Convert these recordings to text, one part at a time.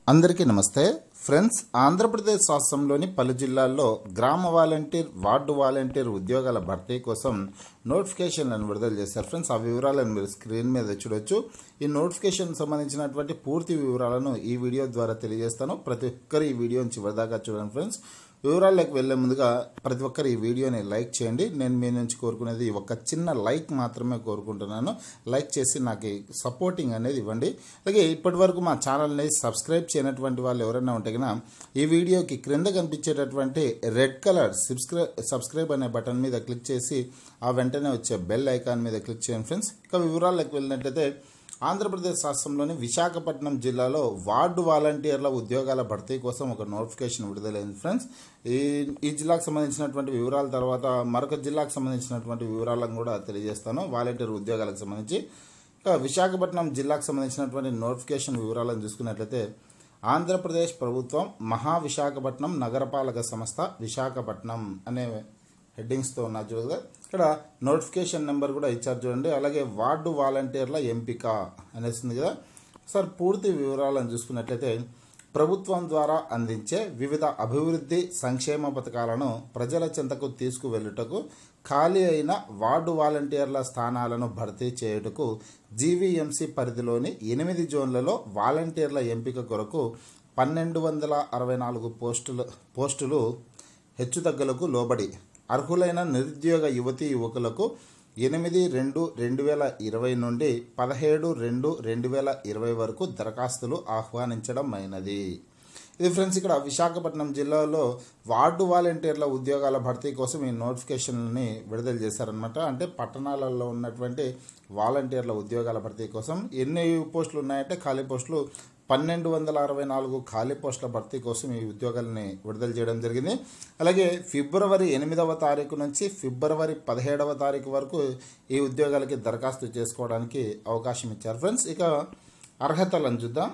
అందరికీ నమస్తే ఫ్రెండ్స్ ఆంధ్రప్రదేశ్ రాష్ట్రంలోని పలు జిల్లాల్లో గ్రామ వాలంటీర్ వార్డు వాలంటీర్ ఉద్యోగాల భర్తీ కోసం నోటిఫికేషన్లను విడుదల చేశారు ఫ్రెండ్స్ ఆ వివరాలను మీరు స్క్రీన్ మీద చూడొచ్చు ఈ నోటిఫికేషన్ సంబంధించినటువంటి పూర్తి వివరాలను ఈ వీడియో ద్వారా తెలియజేస్తాను ప్రతి ఒక్కరు ఈ వీడియోని చివరిదాకా చూడండి ఫ్రెండ్స్ వివరాల్లోకి వెళ్లే ముందుగా ప్రతి ఒక్కరు ఈ వీడియోని లైక్ చేయండి నేను మీ నుంచి కోరుకునేది ఒక చిన్న లైక్ మాత్రమే కోరుకుంటున్నాను లైక్ చేసి నాకు సపోర్టింగ్ అనేది ఇవ్వండి అలాగే ఇప్పటి వరకు మా ఛానల్ని సబ్స్క్రైబ్ చేయనటువంటి వాళ్ళు ఎవరైనా ఉంటే కనుక ఈ వీడియోకి క్రింద కనిపించేటటువంటి రెడ్ కలర్ సబ్స్క్రైబ్ సబ్స్క్రైబ్ అనే బటన్ మీద క్లిక్ చేసి ఆ వెంటనే వచ్చే బెల్ ఐకాన్ మీద క్లిక్ చేయండి ఫ్రెండ్స్ ఇక వివరాల్లోకి వెళ్ళినట్టయితే ఆంధ్రప్రదేశ్ రాష్ట్రంలోని విశాఖపట్నం జిల్లాలో వార్డు వాలంటీర్ల ఉద్యోగాల భర్తీ కోసం ఒక నోటిఫికేషన్ విడుదలైంది ఫ్రెండ్స్ ఈ ఈ జిల్లాకు సంబంధించినటువంటి వివరాల తర్వాత మరొక జిల్లాకు సంబంధించినటువంటి వివరాలను కూడా తెలియజేస్తాను వాలంటీర్ ఉద్యోగాలకు సంబంధించి ఇక విశాఖపట్నం జిల్లాకు సంబంధించినటువంటి నోటిఫికేషన్ వివరాలను చూసుకున్నట్లయితే ఆంధ్రప్రదేశ్ ప్రభుత్వం మహా విశాఖపట్నం నగరపాలక సంస్థ విశాఖపట్నం అనే హెడ్డింగ్స్తో ఉన్నా చూడగా ఇక్కడ నోటిఫికేషన్ నెంబర్ కూడా ఇచ్చారు చూడండి అలాగే వార్డు వాలంటీర్ల ఎంపిక అనేసింది కదా సార్ పూర్తి వివరాలను చూసుకున్నట్లయితే ప్రభుత్వం ద్వారా అందించే వివిధ అభివృద్ధి సంక్షేమ పథకాలను ప్రజల చెంతకు తీసుకువెళ్ళుటకు ఖాళీ అయిన వార్డు వాలంటీర్ల స్థానాలను భర్తీ చేయుటకు జీవీఎంసీ పరిధిలోని ఎనిమిది జోన్లలో వాలంటీర్ల ఎంపిక కొరకు పన్నెండు వందల అరవై నాలుగు పోస్టులు పోస్టులు హెచ్చుతగ్గులకు లోబడి అర్హులైన నిరుద్యోగ యువతీ యువకులకు ఎనిమిది రెండు రెండు వేల ఇరవై నుండి పదిహేడు రెండు రెండు వేల ఇరవై వరకు దరఖాస్తులు ఆహ్వానించడం అయినది ఇది ఫ్రెండ్స్ ఇక్కడ విశాఖపట్నం జిల్లాలో వార్డు వాలంటీర్ల ఉద్యోగాల భర్తీ కోసం ఈ నోటిఫికేషన్ని విడుదల చేశారనమాట అంటే పట్టణాలలో ఉన్నటువంటి వాలంటీర్ల ఉద్యోగాల భర్తీ కోసం ఎన్ని పోస్టులు ఉన్నాయంటే ఖాళీ పోస్టులు పన్నెండు వందల అరవై నాలుగు ఖాళీ పోస్టుల భర్తీ కోసం ఈ ఉద్యోగాలని విడుదల చేయడం జరిగింది అలాగే ఫిబ్రవరి ఎనిమిదవ తారీఖు నుంచి ఫిబ్రవరి పదిహేడవ తారీఖు వరకు ఈ ఉద్యోగాలకి దరఖాస్తు చేసుకోవడానికి అవకాశం ఇచ్చారు ఫ్రెండ్స్ ఇక అర్హతలను చూద్దాం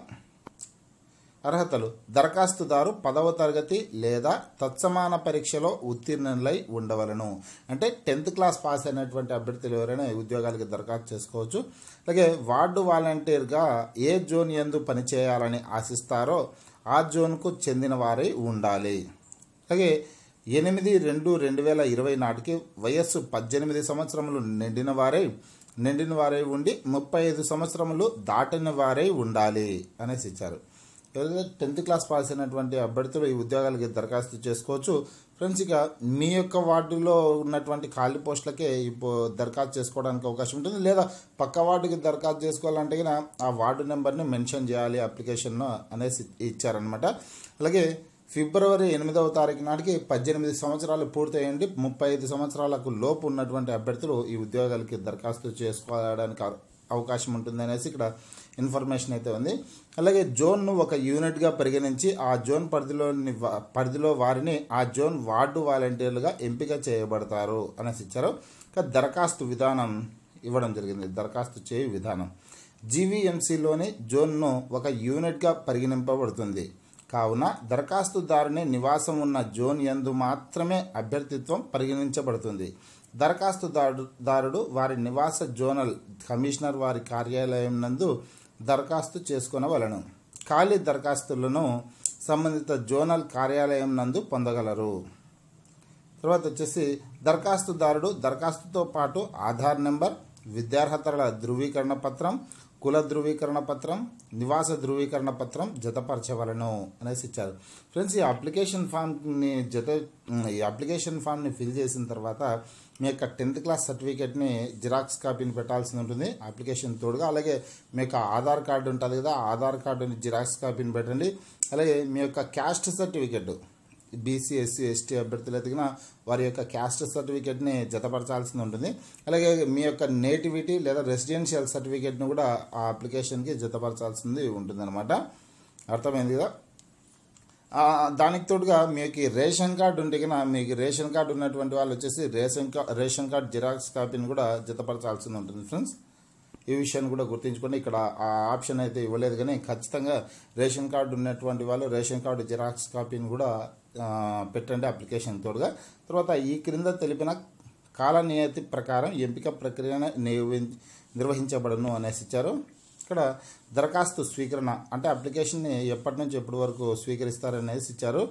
అర్హతలు దరఖాస్తుదారు పదవ తరగతి లేదా తత్సమాన పరీక్షలో ఉత్తీర్ణులై ఉండవలను అంటే టెన్త్ క్లాస్ పాస్ అయినటువంటి అభ్యర్థులు ఎవరైనా ఈ ఉద్యోగాలకి దరఖాస్తు చేసుకోవచ్చు అలాగే వార్డు వాలంటీర్గా ఏ జోన్ ఎందు పనిచేయాలని ఆశిస్తారో ఆ జోన్కు చెందిన వారై ఉండాలి అలాగే ఎనిమిది రెండు రెండు వేల ఇరవై నాటికి వయస్సు పద్దెనిమిది సంవత్సరములు నిండిన వారై నిండిన వారై ఉండి ముప్పై ఐదు సంవత్సరములు దాటిన వారై ఉండాలి అనేసి ఇచ్చారు ఎవరైతే టెన్త్ క్లాస్ పాస్ అయినటువంటి అభ్యర్థులు ఈ ఉద్యోగాలకి దరఖాస్తు చేసుకోవచ్చు ఫ్రెండ్స్ ఇక మీ యొక్క వార్డులో ఉన్నటువంటి ఖాళీ పోస్టులకే ఇప్పుడు దరఖాస్తు చేసుకోవడానికి అవకాశం ఉంటుంది లేదా పక్క వార్డుకి దరఖాస్తు చేసుకోవాలంటే గిన ఆ వార్డు నెంబర్ని మెన్షన్ చేయాలి అప్లికేషన్ అనేసి ఇచ్చారనమాట అలాగే ఫిబ్రవరి ఎనిమిదవ తారీఖు నాటికి పద్దెనిమిది సంవత్సరాలు పూర్తయ్యండి ముప్పై ఐదు సంవత్సరాలకు లోపు ఉన్నటువంటి అభ్యర్థులు ఈ ఉద్యోగాలకి దరఖాస్తు చేసుకోవడానికి అవకాశం ఉంటుంది అనేసి ఇక్కడ ఇన్ఫర్మేషన్ అయితే ఉంది అలాగే జోన్ను ఒక యూనిట్గా పరిగణించి ఆ జోన్ పరిధిలోని పరిధిలో వారిని ఆ జోన్ వార్డు వాలంటీర్లుగా ఎంపిక చేయబడతారు అనేసి ఇచ్చారు ఇక దరఖాస్తు విధానం ఇవ్వడం జరిగింది దరఖాస్తు చేయు విధానం జీవీఎంసీలోని జోన్ను ఒక యూనిట్గా పరిగణింపబడుతుంది కావున దరఖాస్తుదారుని నివాసం ఉన్న జోన్ యందు మాత్రమే అభ్యర్థిత్వం పరిగణించబడుతుంది దరఖాస్తుదారు దారుడు వారి నివాస జోనల్ కమిషనర్ వారి కార్యాలయం నందు దరఖాస్తు చేసుకొనవలను ఖాళీ దరఖాస్తులను సంబంధిత జోనల్ కార్యాలయం నందు పొందగలరు తర్వాత వచ్చేసి దరఖాస్తుదారుడు దరఖాస్తుతో పాటు ఆధార్ నెంబర్ విద్యార్హతల ధృవీకరణ పత్రం కుల ధృవీకరణ పత్రం నివాస ధృవీకరణ పత్రం జతపరచవలను అనేసి ఇచ్చారు ఫ్రెండ్స్ ఈ అప్లికేషన్ ఫామ్ని జత ఈ అప్లికేషన్ ఫామ్ని ఫిల్ చేసిన తర్వాత మీ యొక్క టెన్త్ క్లాస్ సర్టిఫికేట్ని జిరాక్స్ కాపీని పెట్టాల్సి ఉంటుంది అప్లికేషన్ తోడుగా అలాగే మీ యొక్క ఆధార్ కార్డు ఉంటుంది కదా ఆధార్ కార్డుని జిరాక్స్ కాపీని పెట్టండి అలాగే మీ యొక్క caste certificate BC SC ST అభ్యర్థులు ఎదిగిన వారి యొక్క క్యాస్ట్ సర్టిఫికేట్ని జతపరచాల్సి ఉంటుంది అలాగే మీ యొక్క నేటివిటీ లేదా రెసిడెన్షియల్ సర్టిఫికేట్ని కూడా ఆ అప్లికేషన్కి జతపరచాల్సింది ఉంటుందన్నమాట అర్థమైంది కదా దానికి తోడుగా మీకు రేషన్ కార్డు ఉంటే కన్నా మీకు రేషన్ కార్డు ఉన్నటువంటి వాళ్ళు వచ్చేసి రేషన్ కా రేషన్ కార్డు జిరాక్స్ కాపీని కూడా జతపరచాల్సి ఉంటుంది ఫ్రెండ్స్ ఈ విషయాన్ని కూడా గుర్తుంచుకొని ఇక్కడ ఆ ఆప్షన్ అయితే ఇవ్వలేదు కానీ ఖచ్చితంగా రేషన్ కార్డు ఉన్నటువంటి వాళ్ళు రేషన్ కార్డు జిరాక్స్ కాపీని కూడా పెట్టండి అప్లికేషన్ తోడుగా తర్వాత ఈ క్రింద తెలిపిన కాల నియతి ప్రకారం ఎంపిక ప్రక్రియను నిర్వహించబడను అనేసి ఇచ్చారు ఇక్కడ దరఖాస్తు స్వీకరణ అంటే అప్లికేషన్ని ఎప్పటి నుంచి ఎప్పటి వరకు స్వీకరిస్తారనేసి ఇచ్చారు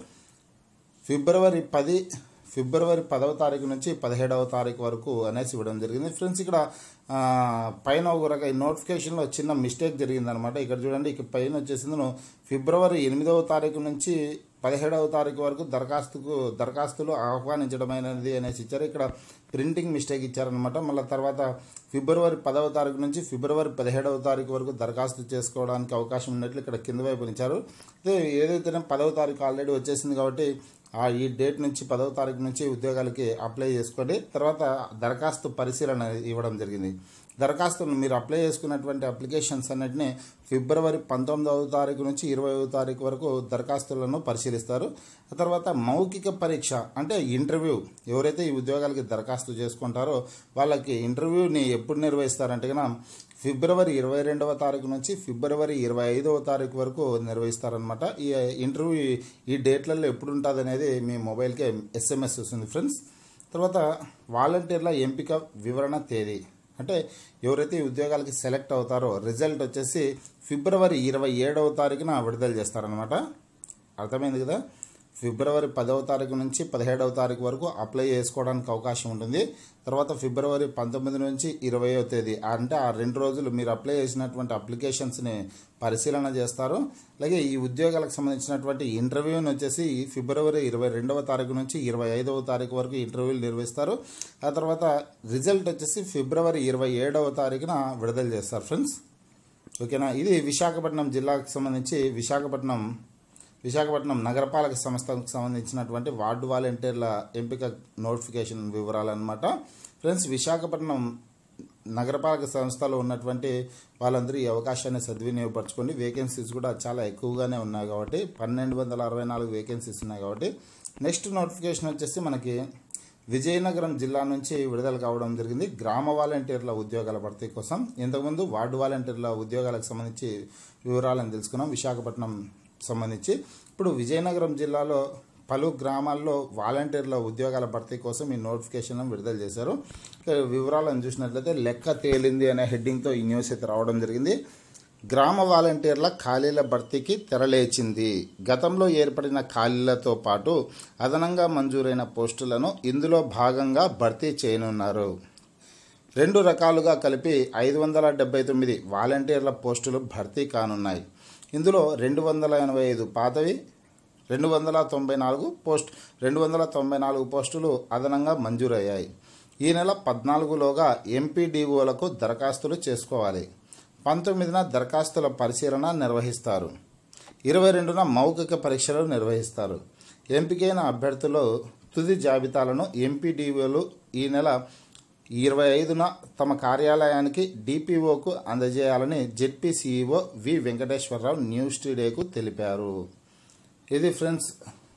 ఫిబ్రవరి పది ఫిబ్రవరి పదవ తారీఖు నుంచి పదిహేడవ తారీఖు వరకు అనేసి ఇవ్వడం జరిగింది ఫ్రెండ్స్ ఇక్కడ ఆ, పైన ఒక రక ఈ నోటిఫికేషన్లో చిన్న మిస్టేక్ జరిగిందనమాట ఇక్కడ చూడండి ఇక్కడ పైన వచ్చేసింది నువ్వు ఫిబ్రవరి ఎనిమిదవ తారీఖు నుంచి పదిహేడవ తారీఖు వరకు దరఖాస్తుకు దరఖాస్తులు ఆహ్వానించడమైనది అనేసి ఇచ్చారు ఇక్కడ ప్రింటింగ్ మిస్టేక్ ఇచ్చారనమాట మళ్ళీ తర్వాత ఫిబ్రవరి పదవ తారీఖు నుంచి ఫిబ్రవరి పదిహేడవ తారీఖు వరకు దరఖాస్తు చేసుకోవడానికి అవకాశం ఉన్నట్లు ఇక్కడ కింద వైపు ఇచ్చారు అయితే ఏదైతే పదవ తారీఖు ఆల్రెడీ వచ్చేసింది కాబట్టి ఆ ఈ డేట్ నుంచి పదవ తారీఖు నుంచి ఉద్యోగాలకి అప్లై చేసుకోండి తర్వాత దరఖాస్తు పరిశీలన ఇవ్వడం జరిగింది దరఖాస్తులను మీరు అప్లై చేసుకున్నటువంటి అప్లికేషన్స్ అన్నిటిని ఫిబ్రవరి పంతొమ్మిదవ తారీఖు నుంచి ఇరవైవ తారీఖు వరకు దరఖాస్తులను పరిశీలిస్తారు ఆ తర్వాత మౌఖిక పరీక్ష అంటే ఇంటర్వ్యూ ఎవరైతే ఈ ఉద్యోగాలకి దరఖాస్తు చేసుకుంటారో వాళ్ళకి ఇంటర్వ్యూని ఎప్పుడు నిర్వహిస్తారంటే కనుక ఫిబ్రవరి ఇరవై రెండవ తారీఖు నుంచి ఫిబ్రవరి ఇరవై ఐదవ తారీఖు వరకు నిర్వహిస్తారనమాట ఈ ఇంటర్వ్యూ ఈ డేట్లలో ఎప్పుడు ఉంటుంది అనేది మీ మొబైల్కే ఎస్ఎంఎస్ వస్తుంది ఫ్రెండ్స్ తర్వాత వాలంటీర్ల ఎంపిక వివరణ తేదీ అంటే ఎవరైతే ఈ ఉద్యోగాలకి సెలెక్ట్ అవుతారో రిజల్ట్ వచ్చేసి ఫిబ్రవరి ఇరవై ఏడవ తారీఖున విడుదల చేస్తారనమాట అర్థమైంది కదా ఫిబ్రవరి పదవ తారీఖు నుంచి పదిహేడవ తారీఖు వరకు అప్లై చేసుకోవడానికి అవకాశం ఉంటుంది తర్వాత ఫిబ్రవరి పంతొమ్మిది నుంచి ఇరవయో తేదీ అంటే ఆ రెండు రోజులు మీరు అప్లై చేసినటువంటి అప్లికేషన్స్ని పరిశీలన చేస్తారు అలాగే ఈ ఉద్యోగాలకు సంబంధించినటువంటి ఇంటర్వ్యూని వచ్చేసి ఫిబ్రవరి ఇరవై రెండవ తారీఖు నుంచి ఇరవై ఐదవ తారీఖు వరకు ఇంటర్వ్యూలు నిర్వహిస్తారు ఆ తర్వాత రిజల్ట్ వచ్చేసి ఫిబ్రవరి ఇరవై ఏడవ తారీఖున విడుదల చేస్తారు ఫ్రెండ్స్ ఓకేనా ఇది విశాఖపట్నం జిల్లాకు సంబంధించి విశాఖపట్నం విశాఖపట్నం నగరపాలక సంస్థకు సంబంధించినటువంటి వార్డు వాలంటీర్ల ఎంపిక నోటిఫికేషన్ వివరాలు అనమాట ఫ్రెండ్స్ విశాఖపట్నం నగరపాలక సంస్థలో ఉన్నటువంటి వాళ్ళందరూ ఈ అవకాశాన్ని సద్వినియోగపరచుకోండి వేకెన్సీస్ కూడా చాలా ఎక్కువగానే ఉన్నాయి కాబట్టి పన్నెండు వందల అరవై నాలుగు వేకెన్సీస్ ఉన్నాయి కాబట్టి నెక్స్ట్ నోటిఫికేషన్ వచ్చేసి మనకి విజయనగరం జిల్లా నుంచి విడుదల కావడం జరిగింది గ్రామ వాలంటీర్ల ఉద్యోగాల భర్తీ కోసం ఇంతకుముందు వార్డు వాలంటీర్ల ఉద్యోగాలకు సంబంధించి వివరాలను తెలుసుకున్నాం విశాఖపట్నం సంబంధించి ఇప్పుడు విజయనగరం జిల్లాలో పలు గ్రామాల్లో వాలంటీర్ల ఉద్యోగాల భర్తీ కోసం ఈ నోటిఫికేషన్ విడుదల చేశారు ఇక వివరాలను చూసినట్లయితే లెక్క తేలింది అనే హెడ్డింగ్తో ఈ న్యూస్ అయితే రావడం జరిగింది గ్రామ వాలంటీర్ల ఖాళీల భర్తీకి తెరలేచింది గతంలో ఏర్పడిన ఖాళీలతో పాటు అదనంగా మంజూరైన పోస్టులను ఇందులో భాగంగా భర్తీ చేయనున్నారు రెండు రకాలుగా కలిపి ఐదు వందల డెబ్బై తొమ్మిది వాలంటీర్ల పోస్టులు భర్తీ కానున్నాయి ఇందులో రెండు వందల ఎనభై ఐదు పాతవి రెండు వందల తొంభై నాలుగు పోస్ట్ రెండు వందల తొంభై నాలుగు పోస్టులు అదనంగా మంజూరయ్యాయి ఈ నెల పద్నాలుగులోగా ఎంపీడీఓలకు దరఖాస్తులు చేసుకోవాలి పంతొమ్మిదిన దరఖాస్తుల పరిశీలన నిర్వహిస్తారు ఇరవై రెండున మౌఖిక పరీక్షలు నిర్వహిస్తారు ఎంపికైన అభ్యర్థులు తుది జాబితాలను ఎంపీడీఓలు ఈ నెల ఇరవై ఐదున తమ కార్యాలయానికి డిపిఓకు అందజేయాలని ZP CEO V Venkateswararao news టుడేకు తెలిపారు ఇది ఫ్రెండ్స్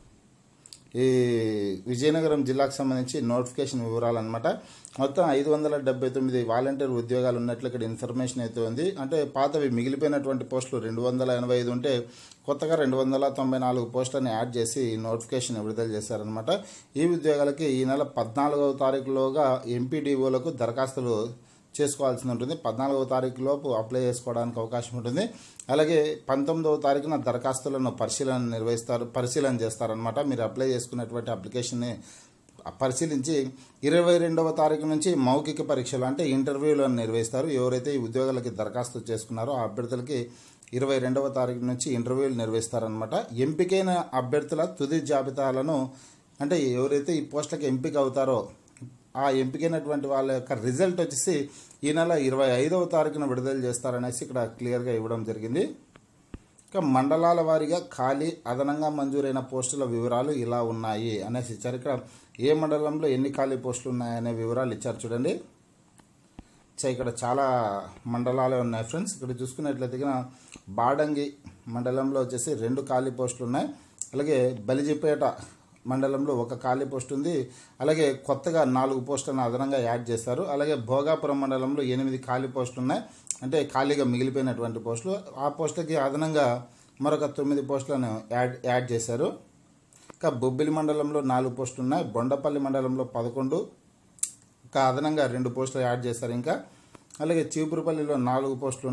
ఈ విజయనగరం జిల్లాకు సంబంధించి నోటిఫికేషన్ వివరాలు అనమాట మొత్తం ఐదు వందల డెబ్బై తొమ్మిది వాలంటీర్ ఉద్యోగాలు ఉన్నట్లు ఇక్కడ ఇన్ఫర్మేషన్ అయితే ఉంది అంటే పాతవి మిగిలిపోయినటువంటి పోస్టులు రెండు వందల ఎనభై ఐదు ఉంటే కొత్తగా రెండు వందల తొంభై నాలుగు పోస్టులను యాడ్ చేసి నోటిఫికేషన్ విడుదల చేశారనమాట ఈ ఉద్యోగాలకి ఈ నెల పద్నాలుగవ తారీఖులోగా ఎంపీడీఓలకు దరఖాస్తులు చేసుకోవాల్సి ఉంటుంది పద్నాలుగవ తారీఖు లోపు అప్లై చేసుకోవడానికి అవకాశం ఉంటుంది అలాగే పంతొమ్మిదవ తారీఖున దరఖాస్తులను పరిశీలన నిర్వహిస్తారు పరిశీలన చేస్తారనమాట మీరు అప్లై చేసుకున్నటువంటి అప్లికేషన్ని పరిశీలించి ఇరవై రెండవ తారీఖు నుంచి మౌఖిక పరీక్షలు అంటే ఇంటర్వ్యూలను నిర్వహిస్తారు ఎవరైతే ఈ ఉద్యోగాలకి దరఖాస్తు చేసుకున్నారో ఆ అభ్యర్థులకి ఇరవై రెండవ తారీఖు నుంచి ఇంటర్వ్యూలు నిర్వహిస్తారనమాట ఎంపికైన అభ్యర్థుల తుది జాబితాలను అంటే ఎవరైతే ఈ పోస్టులకు ఎంపిక అవుతారో ఆ ఎంపికైనటువంటి వాళ్ళ యొక్క రిజల్ట్ వచ్చేసి ఈ నెల ఇరవై ఐదవ తారీఖున విడుదల చేస్తారనేసి ఇక్కడ క్లియర్గా ఇవ్వడం జరిగింది ఇక మండలాల వారీగా ఖాళీ అదనంగా మంజూరైన పోస్టుల వివరాలు ఇలా ఉన్నాయి అనేసి ఇచ్చారు ఇక్కడ ఏ మండలంలో ఎన్ని ఖాళీ పోస్టులు ఉన్నాయనే వివరాలు ఇచ్చారు చూడండి సో ఇక్కడ చాలా మండలాలే ఉన్నాయి ఫ్రెండ్స్ ఇక్కడ చూసుకున్నట్లయితే కనుక బాడంగి మండలంలో వచ్చేసి రెండు ఖాళీ పోస్టులు ఉన్నాయి అలాగే బలిజిపేట మండలంలో ఒక ఖాళీ పోస్ట్ ఉంది అలాగే కొత్తగా నాలుగు పోస్టులను అదనంగా యాడ్ చేస్తారు అలాగే భోగాపురం మండలంలో ఎనిమిది ఖాళీ పోస్టులు ఉన్నాయి అంటే ఖాళీగా మిగిలిపోయినటువంటి పోస్టులు ఆ పోస్టులకి అదనంగా మరొక తొమ్మిది పోస్టులను యాడ్ యాడ్ చేశారు ఇంకా బొబ్బిలి మండలంలో నాలుగు పోస్టులు ఉన్నాయి బొండపల్లి మండలంలో పదకొండు ఇంకా అదనంగా రెండు పోస్టులు యాడ్ చేశారు ఇంకా అలాగే చీపురుపల్లిలో నాలుగు పోస్టులు ఉన్నాయి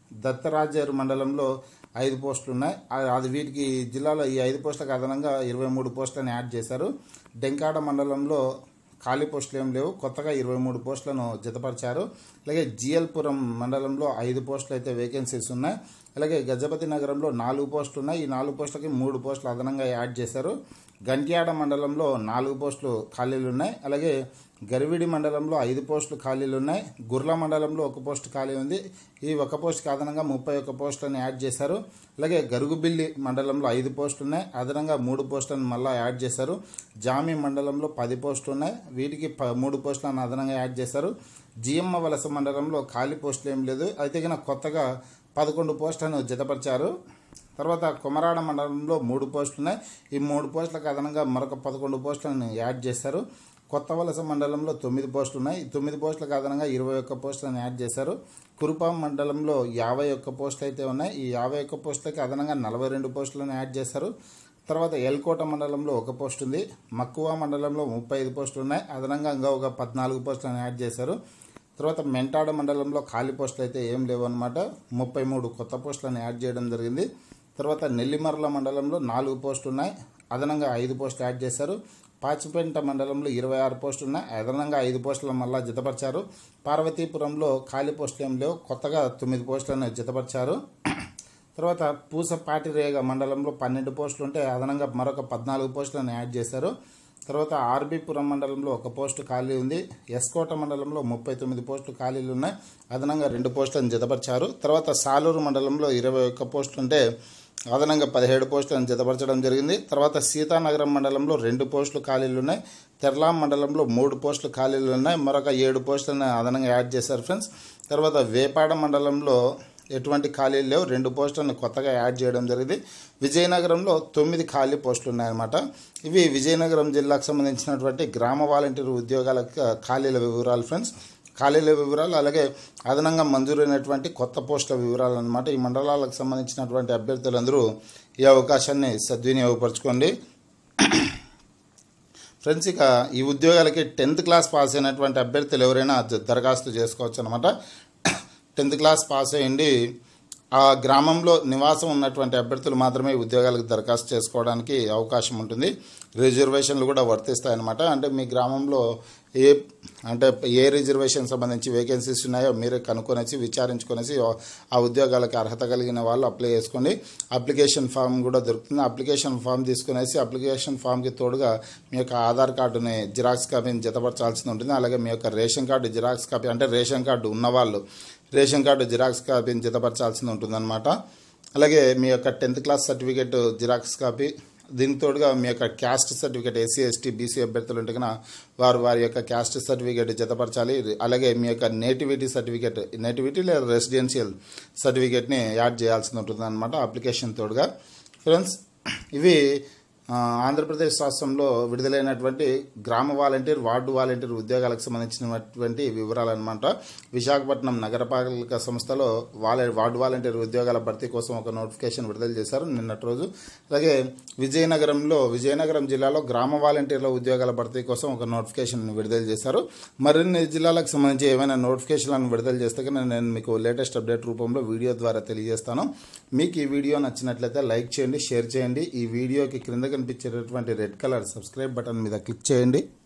దత్తరాజేరు మండలంలో ఐదు పోస్టులు ఉన్నాయి ఆ- అది వీటికి జిల్లాలో ఈ ఐదు పోస్టులకు అదనంగా ఇరవై మూడు పోస్టులను యాడ్ చేశారు డెంకాడ మండలంలో ఖాళీ పోస్టులు ఏం లేవు కొత్తగా ఇరవై మూడు పోస్టులను జతపరిచారు అలాగే జిఎల్పురం మండలంలో ఐదు పోస్టులు అయితే వేకెన్సీస్ ఉన్నాయి అలాగే గజపతి నగరంలో నాలుగు పోస్టులు ఉన్నాయి ఈ నాలుగు పోస్టులకి మూడు పోస్టులు అదనంగా యాడ్ చేశారు గంట్యాడ మండలంలో నాలుగు పోస్టులు ఖాళీలు ఉన్నాయి అలాగే గరివిడి మండలంలో ఐదు పోస్టులు ఖాళీలు ఉన్నాయి గుర్ల మండలంలో ఒక పోస్ట్ ఖాళీ ఉంది ఈ ఒక పోస్ట్కి అదనంగా ముప్పై ఒక్క పోస్టులను యాడ్ చేశారు అలాగే గరుగుబిల్లి మండలంలో ఐదు పోస్టులు ఉన్నాయి అదనంగా మూడు పోస్టులను మళ్ళీ యాడ్ చేశారు జామి మండలంలో పది పోస్టులు ఉన్నాయి వీటికి ప మూడు పోస్టులను అదనంగా యాడ్ చేశారు జిఎమ్మ వలస మండలంలో ఖాళీ పోస్టులు ఏం లేదు అయితే కనుక కొత్తగా పదకొండు పోస్టులను జతపరిచారు తర్వాత కొమరాడ మండలంలో మూడు పోస్టులు ఉన్నాయి ఈ మూడు పోస్టులకు అదనంగా మరొక పదకొండు పోస్టులను యాడ్ చేశారు కొత్త వలస మండలంలో తొమ్మిది పోస్టులు ఉన్నాయి ఈ తొమ్మిది పోస్టులకు అదనంగా ఇరవై ఒక్క పోస్టులను యాడ్ చేశారు కురుపాం మండలంలో యాభై ఒక్క పోస్టులు అయితే ఉన్నాయి ఈ యాభై ఒక్క పోస్టులకి అదనంగా నలభై రెండు పోస్టులను యాడ్ చేశారు తర్వాత ఎల్కోట మండలంలో ఒక పోస్ట్ ఉంది మక్కువ మండలంలో ముప్పై ఐదు పోస్టులు ఉన్నాయి అదనంగా ఇంకా ఒక పద్నాలుగు పోస్టులను యాడ్ చేశారు తర్వాత మెంటాడ మండలంలో ఖాళీ పోస్టులు అయితే ఏం లేవు అనమాట ముప్పై మూడు కొత్త పోస్టులను యాడ్ చేయడం జరిగింది తర్వాత నెల్లిమర్ల మండలంలో నాలుగు పోస్టులు ఉన్నాయి అదనంగా ఐదు పోస్టులు యాడ్ చేశారు పాచిపెంట మండలంలో ఇరవై ఆరు పోస్టులు ఉన్నాయి అదనంగా ఐదు పోస్టులు మళ్ళా జతపరిచారు పార్వతీపురంలో ఖాళీ పోస్టులు ఏం లేవు కొత్తగా తొమ్మిది పోస్టులను జతపరిచారు తర్వాత పూసపాటిరేగ మండలంలో పన్నెండు పోస్టులు ఉంటే అదనంగా మరొక పద్నాలుగు పోస్టులను యాడ్ చేశారు తర్వాత ఆర్బీపురం మండలంలో ఒక పోస్టు ఖాళీ ఉంది ఎస్కోట మండలంలో ముప్పై తొమ్మిది పోస్టులు ఖాళీలు ఉన్నాయి అదనంగా రెండు పోస్టులను జతపరిచారు తర్వాత సాలూరు మండలంలో ఇరవై ఒక్క పోస్టులు ఉంటే అదనంగా పదిహేడు పోస్టులను జతపరచడం జరిగింది తర్వాత సీతానగరం మండలంలో రెండు పోస్టులు ఖాళీలు ఉన్నాయి తెర్లాం మండలంలో మూడు పోస్టులు ఖాళీలు ఉన్నాయి మరొక ఏడు పోస్టులను అదనంగా యాడ్ చేశారు ఫ్రెండ్స్ తర్వాత వేపాడ మండలంలో ఎటువంటి ఖాళీలు లేవు రెండు పోస్టులను కొత్తగా యాడ్ చేయడం జరిగింది విజయనగరంలో తొమ్మిది ఖాళీ పోస్టులు ఉన్నాయన్నమాట ఇవి విజయనగరం జిల్లాకు సంబంధించినటువంటి గ్రామ వాలంటీర్ ఉద్యోగాల ఖాళీల వివరాలు ఫ్రెండ్స్ ఖాళీల వివరాలు అలాగే అదనంగా మంజూరైనటువంటి కొత్త పోస్టుల వివరాలు అనమాట ఈ మండలాలకు సంబంధించినటువంటి అభ్యర్థులందరూ ఈ అవకాశాన్ని సద్వినియోగపరచుకోండి ఫ్రెండ్స్ ఇక ఈ ఉద్యోగాలకి టెన్త్ క్లాస్ పాస్ అయినటువంటి అభ్యర్థులు ఎవరైనా ద- దరఖాస్తు చేసుకోవచ్చు అనమాట టెన్త్ క్లాస్ పాస్ అయ్యండి ఆ గ్రామంలో నివాసం ఉన్నటువంటి అభ్యర్థులు మాత్రమే ఈ ఉద్యోగాలకు దరఖాస్తు చేసుకోవడానికి అవకాశం ఉంటుంది రిజర్వేషన్లు కూడా వర్తిస్తాయన్నమాట అంటే మీ గ్రామంలో ఏ అంటే ఏ రిజర్వేషన్ సంబంధించి వేకెన్సీస్ ఉన్నాయో మీరే కనుక్కొనేసి విచారించుకొనేసి ఆ ఉద్యోగాలకు అర్హత కలిగిన వాళ్ళు అప్లై చేసుకోండి అప్లికేషన్ ఫామ్ కూడా దొరుకుతుంది అప్లికేషన్ ఫామ్ తీసుకునేసి అప్లికేషన్ ఫామ్కి తోడుగా మీ యొక్క ఆధార్ కార్డుని జిరాక్స్ కాపీని జతపరచాల్సి ఉంటుంది అలాగే మీ యొక్క రేషన్ కార్డు జిరాక్స్ కాపీ అంటే రేషన్ కార్డు ఉన్నవాళ్ళు రేషన్ కార్డు జిరాక్స్ కాపీని జతపరచాల్సి ఉంటుందన్నమాట అలాగే మీ యొక్క tenth class certificate xerox copy దీనికి తోడుగా మీ యొక్క caste certificate SC ST BC అభ్యర్థులు ఉంటే కనుక వారు వారి యొక్క క్యాస్ట్ సర్టిఫికేట్ జతపరచాలి అలాగే మీ యొక్క నేటివిటీ సర్టిఫికేట్ నేటివిటీ లేదా రెసిడెన్షియల్ సర్టిఫికేట్ని యాడ్ చేయాల్సి ఉంటుంది అనమాట అప్లికేషన్ తోడుగా ఫ్రెండ్స్ ఇవి ఆ, ఆంధ్రప్రదేశ్ రాష్ట్రంలో విడుదలైనటువంటి గ్రామ వాలంటీర్ వార్డు వాలంటీర్ ఉద్యోగాలకు సంబంధించినటువంటి వివరాలు అనమాట విశాఖపట్నం నగరపాలక సంస్థలో వాల వార్డు వాలంటీర్ ఉద్యోగాల భర్తీ కోసం ఒక నోటిఫికేషన్ విడుదల చేశారు నిన్నటి రోజు అలాగే విజయనగరంలో విజయనగరం జిల్లాలో గ్రామ వాలంటీర్ల ఉద్యోగాల భర్తీ కోసం ఒక నోటిఫికేషన్ విడుదల చేశారు మరిన్ని జిల్లాలకు సంబంధించి ఏమైనా నోటిఫికేషన్లను విడుదల చేస్తే కనుక నేను మీకు లేటెస్ట్ అప్డేట్ రూపంలో వీడియో ద్వారా తెలియజేస్తాను మీకు ఈ వీడియో నచ్చినట్లయితే లైక్ చేయండి షేర్ చేయండి ఈ వీడియోకి క్రింద కనిపించేటటువంటి రెడ్ కలర్ సబ్స్క్రైబ్ బటన్ మీద క్లిక్ చేయండి